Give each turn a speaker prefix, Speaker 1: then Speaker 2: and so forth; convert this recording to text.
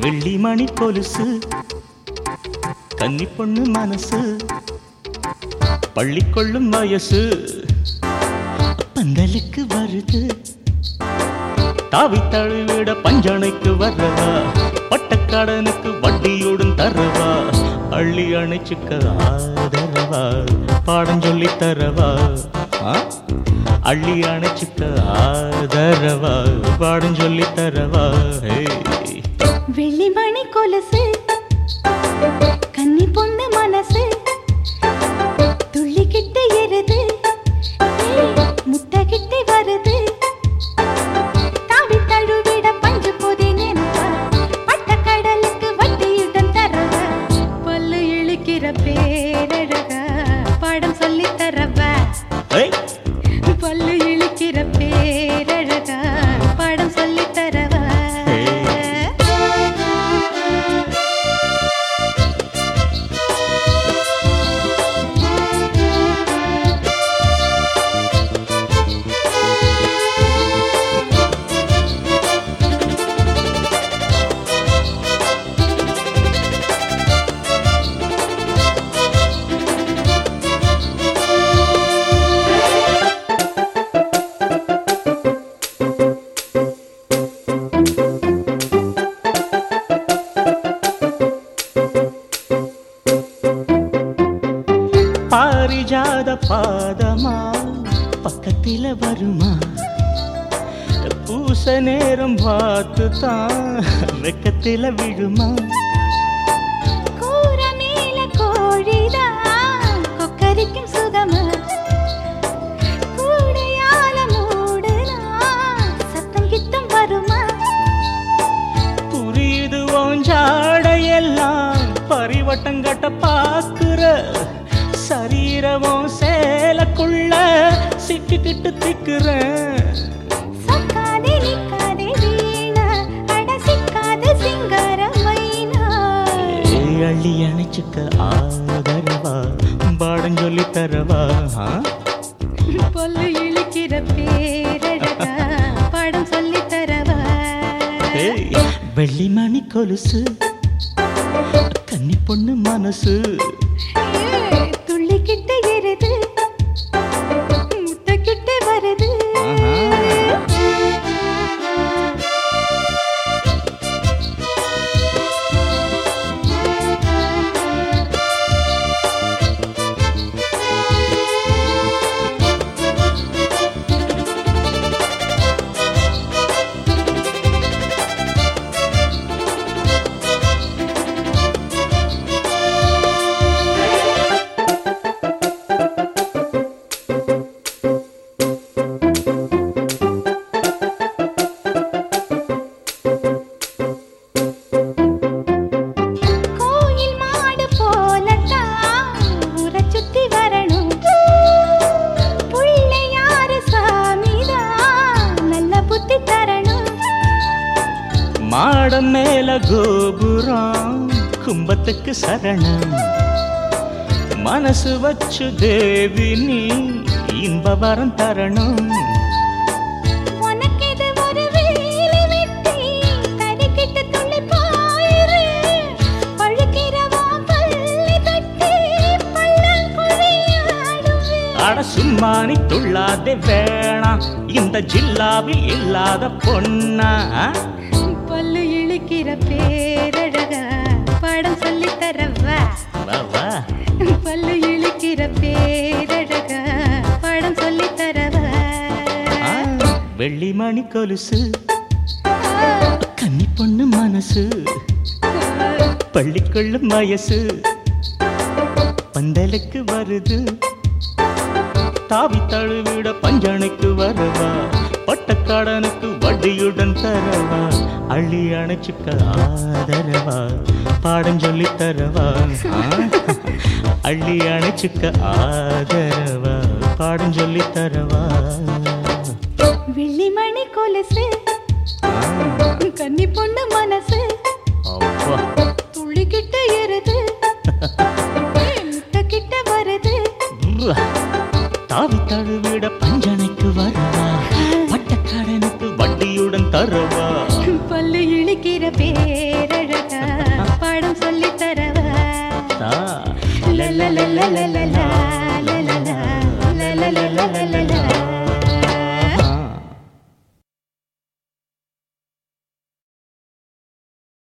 Speaker 1: வெள்ளி மணி கொலுசு கன்னி பொண்ணு மனசு பள்ளி கொள்ளும் வயசு பந்தலுக்கு வருது தாவி தழுவிட பஞ்சனைக்கு வரவா பட்டக்கடனுக்கு வட்டியோடும் தரவா அள்ளி அணைச்சுக்க ஆதரவா பாடம் சொல்லி தரவா ஆ? அள்ளி அணைச்சுக்க ஆதரவா பாடம் சொல்லி தரவா ஏய்
Speaker 2: வெள்ளிமணி கொலுசு கன்னி பொண்ணு மனசு துள்ளிக்கிட்டு எருது முட்டகிட்டு வருது தாவி தழுவிட பஞ்சு போதே நினைப்பா பட்ட கடலுக்கு வட்டியுடன் தரவா பல்லு இழுக்கிற பேரழகா பாடம் சொல்லி தரவா
Speaker 1: ஏய்
Speaker 2: பல்லு இழுக்கிற பேரழகா பாடம் சொல்லி தரவா
Speaker 1: பாரிஜாத பாதமா பக்கத்தில வருமா பூச நேரம் பார்த்து தான் வெக்கத்தில விழுமா
Speaker 2: கூர மேல கோழிதான் கொக்கரிக்கும் சுகமா கூடையால மூடுனா சத்தம் கித்தம் வருமா
Speaker 1: புரியுது ஓஞ்சாடையெல்லாம் பரிவட்டம் கட்ட பாக்குற சரீரமும் சேலக்குள்ள சிக்கிக்கிட்டு திக்குறேன்
Speaker 2: சக்காதே நிக்காதே வீணா அட சிக்காத சிங்காரம் வைனா
Speaker 1: ஏய், அள்ளி அணைச்சுக்க ஆதரவா பாடம் சொல்லி தரவா ஆ?
Speaker 2: பொல்லு இழுக்கிற பேரழகா பாடம் சொல்லி தரவா
Speaker 1: ஏய், வெள்ளி மணி கொலுசு கன்னி பொண்ணு மனசு
Speaker 2: ஏய், துள்ளிக்கிட்டு எருது முட்டைக்கிட்டு வருது கோயில் மாடு போலத்தான் ஊரை சுத்தி வரணும் புள்ளையாரு சாமிதான் நல்ல புத்தி தரணும்
Speaker 1: மாடம் மேல கோபுரம் கும்பத்துக்கு சரணம் மனசு வச்சு தேவி நீ இன்ப வரம் தரணும்
Speaker 2: உனக்கு இது ஒரு வேலை வெட்டி தறிக்கிட்டு துள்ளி போயிரு பழுக்கிறவா பள்ளி தட்டி பள்ளங்குழியாடுவே
Speaker 1: அட சும்மா நீ துள்ளாதே வேணாம் இந்த ஜில்லாவில் இல்லாத பொண்ணா
Speaker 2: பல்லு இழுக்கிற பேரழகா பாடம் சொல்லி தரவா
Speaker 1: வா வா
Speaker 2: பல்லு இழுக்கிற பேரழகா பாடம் சொல்லி தரவா
Speaker 1: ஆ, வெள்ளி மணி கொலுசு கன்னி பொண்ணு மனசு பள்ளிக்கொள்ளும் வயசு பந்தலுக்கு வருது தாவி தழுவிட பஞ்சனைக்கு வரவா பட்டக்காடனுக்கு வட்டியுடன் தரவா அள்ளி அணைச்சுக்க ஆதரவா பாடம் சொல்லி தரவா ஆ, அள்ளி அணைச்சுக்க ஆதரவா பாடம் சொல்லி தரவா
Speaker 2: வெள்ளிமணி கொலுசு
Speaker 1: ஆ,
Speaker 2: கன்னி பொண்ணு மனசு
Speaker 1: அப்பா
Speaker 2: துள்ளிக்கிட்டு எருது முட்டை கிட்ட வருது
Speaker 1: உவ்வா. தாவி தழுவிட பஞ்சனைக்கு வரவா பட்டக்காரனுக்கு வட்டியுடன் தரவா
Speaker 2: பல்லு இழுக்கிற பேரழகா la la la la la la la la la la la la la la